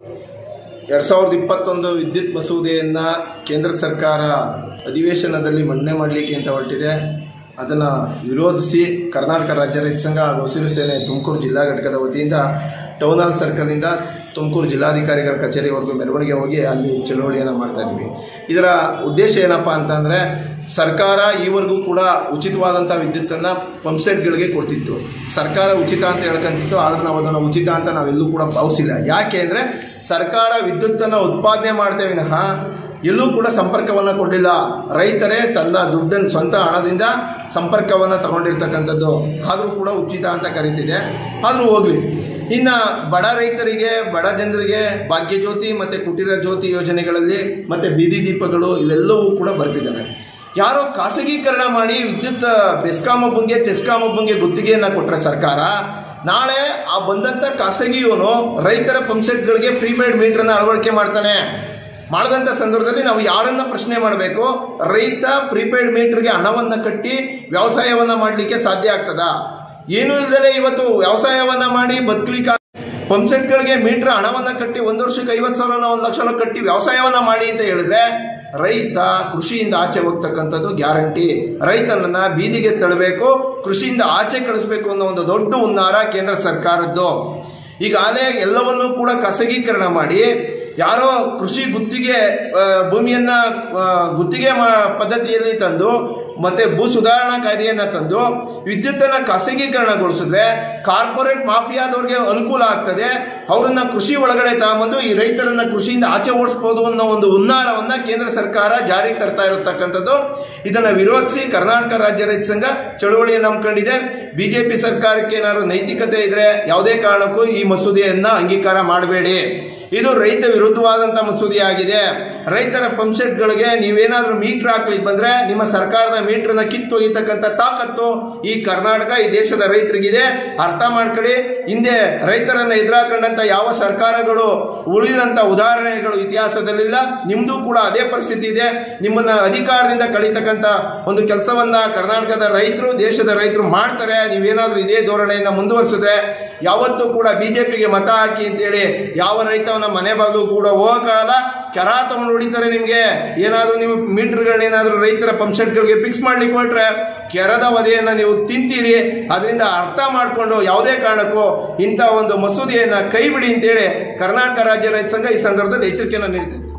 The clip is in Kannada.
ಎರಡ್ ಸಾವಿರದ ಇಪ್ಪತ್ತೊಂದು ವಿದ್ಯುತ್ ಮಸೂದೆಯನ್ನ ಕೇಂದ್ರ ಸರ್ಕಾರ ಅಧಿವೇಶನದಲ್ಲಿ ಮಂಡನೆ ಮಾಡಲಿಕ್ಕೆ ಅಂತ ಹೊರಟಿದೆ ಅದನ್ನು ವಿರೋಧಿಸಿ ಕರ್ನಾಟಕ ರಾಜ್ಯ ರೈತ ಸಂಘ ಹಾಗೂ ಹಸಿರು ಸೇನೆ ತುಮಕೂರು ಜಿಲ್ಲಾ ಘಟಕದ ವತಿಯಿಂದ ಟೌನ್ ಹಾಲ್ ಸರ್ಕಲ್ನಿಂದ ತುಮಕೂರು ಜಿಲ್ಲಾಧಿಕಾರಿಗಳ ಕಚೇರಿವರೆಗೂ ಮೆರವಣಿಗೆ ಹೋಗಿ ಅಲ್ಲಿ ಚಳುವಳಿಯನ್ನು ಮಾಡ್ತಾ ಇದ್ವಿ ಇದರ ಉದ್ದೇಶ ಏನಪ್ಪ ಅಂತಂದರೆ ಸರ್ಕಾರ ಈವರೆಗೂ ಕೂಡ ಉಚಿತವಾದಂಥ ವಿದ್ಯುತ್ತನ್ನು ಪಂಪ್ಸೆಟ್ಗಳಿಗೆ ಕೊಡ್ತಿತ್ತು ಸರ್ಕಾರ ಉಚಿತ ಅಂತ ಹೇಳ್ಕೊಂತಿತ್ತು ಆದರೆ ನಾವು ಅದನ್ನು ಉಚಿತ ಅಂತ ನಾವೆಲ್ಲೂ ಕೂಡ ಭಾವಿಸಿಲ್ಲ ಯಾಕೆ ಅಂದರೆ ಸರ್ಕಾರ ವಿದ್ಯುತ್ತನ್ನು ಉತ್ಪಾದನೆ ಮಾಡ್ತೇವೆ ವಿನಃ ಎಲ್ಲೂ ಕೂಡ ಸಂಪರ್ಕವನ್ನು ಕೊಡಲಿಲ್ಲ ರೈತರೇ ತನ್ನ ದುಡ್ಡನ್ನು ಸ್ವಂತ ಹಣದಿಂದ ಸಂಪರ್ಕವನ್ನು ತಗೊಂಡಿರ್ತಕ್ಕಂಥದ್ದು ಆದರೂ ಕೂಡ ಉಚಿತ ಅಂತ ಕರೀತಿದೆ ಆದರೂ ಹೋಗಲಿ ಇನ್ನು ಬಡ ರೈತರಿಗೆ ಬಡ ಜನರಿಗೆ ಭಾಗ್ಯಜ್ಯೋತಿ ಮತ್ತು ಕುಟೀರ ಜ್ಯೋತಿ ಯೋಜನೆಗಳಲ್ಲಿ ಮತ್ತು ಬೀದಿ ದೀಪಗಳು ಇವೆಲ್ಲವೂ ಕೂಡ ಬರ್ತಿದ್ದಾವೆ ಯಾರೋ ಖಾಸಗೀಕರಣ ಮಾಡಿ ವಿದ್ಯುತ್ ಬೆಸ್ಕಾಂ ಒಬ್ಬಂಗೆ ಚೆಸ್ಕಾಂ ಒಬ್ಬಂಗೆ ಗುತ್ತಿಗೆಯನ್ನು ಕೊಟ್ಟರೆ ಸರ್ಕಾರ ನಾಳೆ ಆ ಬಂದಂಥ ಖಾಸಗಿಯವನು ರೈತರ ಪಂಪ್ಸೆಟ್ಗಳಿಗೆ ಪ್ರೀಪೇಯ್ಡ್ ಮೀಟರ್ನ ಅಳವಡಿಕೆ ಮಾಡ್ತಾನೆ ಮಾಡಿದಂಥ ಸಂದರ್ಭದಲ್ಲಿ ನಾವು ಯಾರನ್ನ ಪ್ರಶ್ನೆ ಮಾಡಬೇಕು ರೈತ ಪ್ರೀಪೇಯ್ಡ್ ಮೀಟರ್ಗೆ ಹಣವನ್ನು ಕಟ್ಟಿ ವ್ಯವಸಾಯವನ್ನ ಮಾಡಲಿಕ್ಕೆ ಸಾಧ್ಯ ಆಗ್ತದಾ ಏನೂ ಇಲ್ಲದೆ ಇವತ್ತು ವ್ಯವಸಾಯವನ್ನ ಮಾಡಿ ಬದುಕಲಿಕ್ಕೆ ಪಂಪ್ಸೆಟ್ಗಳಿಗೆ ಮೀಟರ್ ಹಣವನ್ನ ಕಟ್ಟಿ ಒಂದು ವರ್ಷಕ್ಕೆ ಐವತ್ತು ಸಾವಿರನ ಒಂದು ಲಕ್ಷನ ಕಟ್ಟಿ ವ್ಯವಸಾಯವನ್ನ ಮಾಡಿ ಅಂತ ಹೇಳಿದ್ರೆ ರೈತ ಕೃಷಿಯಿಂದ ಆಚೆ ಹೋಗ್ತಕ್ಕಂಥದ್ದು ಗ್ಯಾರಂಟಿ ರೈತನನ್ನ ಬೀದಿಗೆ ತಳ್ಳಬೇಕು ಕೃಷಿಯಿಂದ ಆಚೆ ಕಳಿಸ್ಬೇಕು ಅನ್ನೋ ಒಂದು ದೊಡ್ಡ ಹುನ್ನಾರ ಕೇಂದ್ರ ಸರ್ಕಾರದ್ದು ಈಗಾಗಲೇ ಎಲ್ಲವನ್ನೂ ಕೂಡ ಖಾಸಗೀಕರಣ ಮಾಡಿ ಯಾರೋ ಕೃಷಿ ಗುತ್ತಿಗೆ ಆ, ಭೂಮಿಯನ್ನ ಆ, ಗುತ್ತಿಗೆ ಮಾ- ಪದ್ಧತಿಯಲ್ಲಿ ತಂದು ಮತ್ತೆ ಭೂ ಸುಧಾರಣಾ ಕಾಯ್ದೆಯನ್ನ ತಂದು ವಿದ್ಯುತ್ತನ್ನ ಖಾಸಗೀಕರಣಗೊಳಿಸಿದ್ರೆ ಕಾರ್ಪೊರೇಟ್ ಮಾಫಿಯಾದವ್ರಿಗೆ ಅನುಕೂಲ ಆಗ್ತದೆ ಅವರನ್ನ ಕೃಷಿ ಒಳಗಡೆ ತಗೊಂಬಂದು ಈ ರೈತರನ್ನ ಕೃಷಿಯಿಂದ ಆಚೆ ಓಡಿಸ್ಬೋದು ಅನ್ನೋ ಒಂದು ಹುನ್ನಾರವನ್ನ ಕೇಂದ್ರ ಸರ್ಕಾರ ಜಾರಿಗೆ ತರ್ತಾ ಇರತಕ್ಕಂಥದ್ದು ಇದನ್ನ ವಿರೋಧಿಸಿ ಕರ್ನಾಟಕ ರಾಜ್ಯ ರೈತ ಸಂಘ ಚಳುವಳಿಯನ್ನು ನಂಬ್ಕೊಂಡಿದೆ ಬಿಜೆಪಿ ಸರ್ಕಾರಕ್ಕೆ ಏನಾದ್ರು ನೈತಿಕತೆ ಇದ್ರೆ ಯಾವುದೇ ಕಾರಣಕ್ಕೂ ಈ ಮಸೂದೆಯನ್ನ ಅಂಗೀಕಾರ ಮಾಡಬೇಡಿ ಇದು ರೈತ ವಿರುದ್ಧವಾದಂತ ಮಸೂದೆಯಾಗಿದೆ ರೈತರ ಪಂಪ್ಸೆಟ್ಗಳಿಗೆ ನೀವೇನಾದ್ರೂ ಮೀಟರ್ ಹಾಕ್ಲಿಕ್ಕೆ ಬಂದ್ರೆ ನಿಮ್ಮ ಸರ್ಕಾರದ ಮೀಟರ್ನ ಕಿತ್ತೊಗಿತಕ್ಕಂಥ ತಾಕತ್ತು ಈ ಕರ್ನಾಟಕ ಈ ದೇಶದ ರೈತರಿಗಿದೆ ಅರ್ಥ ಮಾಡ್ಕೊಳ್ಳಿ ಹಿಂದೆ ರೈತರನ್ನ ಎದುರಾಕೊಂಡಂತ ಯಾವ ಸರ್ಕಾರಗಳು ಉಳಿದಂತ ಉದಾಹರಣೆಗಳು ಇತಿಹಾಸದಲ್ಲಿಲ್ಲ ನಿಮ್ದು ಕೂಡ ಅದೇ ಪರಿಸ್ಥಿತಿ ಇದೆ ನಿಮ್ಮನ್ನ ಅಧಿಕಾರದಿಂದ ಕಳೀತಕ್ಕಂಥ ಒಂದು ಕೆಲಸವನ್ನ ಕರ್ನಾಟಕದ ರೈತರು ದೇಶದ ರೈತರು ಮಾಡ್ತಾರೆ ನೀವೇನಾದ್ರೂ ಇದೇ ಧೋರಣೆಯನ್ನ ಮುಂದುವರಿಸಿದ್ರೆ ಯಾವತ್ತೂ ಕೂಡ ಬಿಜೆಪಿಗೆ ಮತ ಹಾಕಿ ಅಂತೇಳಿ ಯಾವ ರೈತವನ್ನ ಮನೆ ಬಾಗಿಲು ಕೂಡ ಹೋಗಲ್ಲ ಕೆರ ತಗೊಂಡು ಹೊಡಿತಾರೆ ನಿಮ್ಗೆ ಏನಾದ್ರೂ ನೀವು ಮೀಟರ್ಗಳನ್ನ ಏನಾದ್ರೂ ರೈತರ ಪಂಪ್ಸೆಟ್ಗಳಿಗೆ ಫಿಕ್ಸ್ ಮಾಡ್ಲಿಕ್ಕೆ ಹೊರಟ್ರೆ ಕೆರದ ವಧೆಯನ್ನ ನೀವು ತಿಂತೀರಿ ಅದರಿಂದ ಅರ್ಥ ಮಾಡಿಕೊಂಡು ಯಾವುದೇ ಕಾರಣಕ್ಕೂ ಇಂಥ ಒಂದು ಮಸೂದೆಯನ್ನ ಕೈ ಬಿಡಿ ಅಂತೇಳಿ ಕರ್ನಾಟಕ ರಾಜ್ಯ ರೈತ ಸಂಘ ಈ ಸಂದರ್ಭದಲ್ಲಿ ಎಚ್ಚರಿಕೆಯನ್ನು ನೀಡ್ತದೆ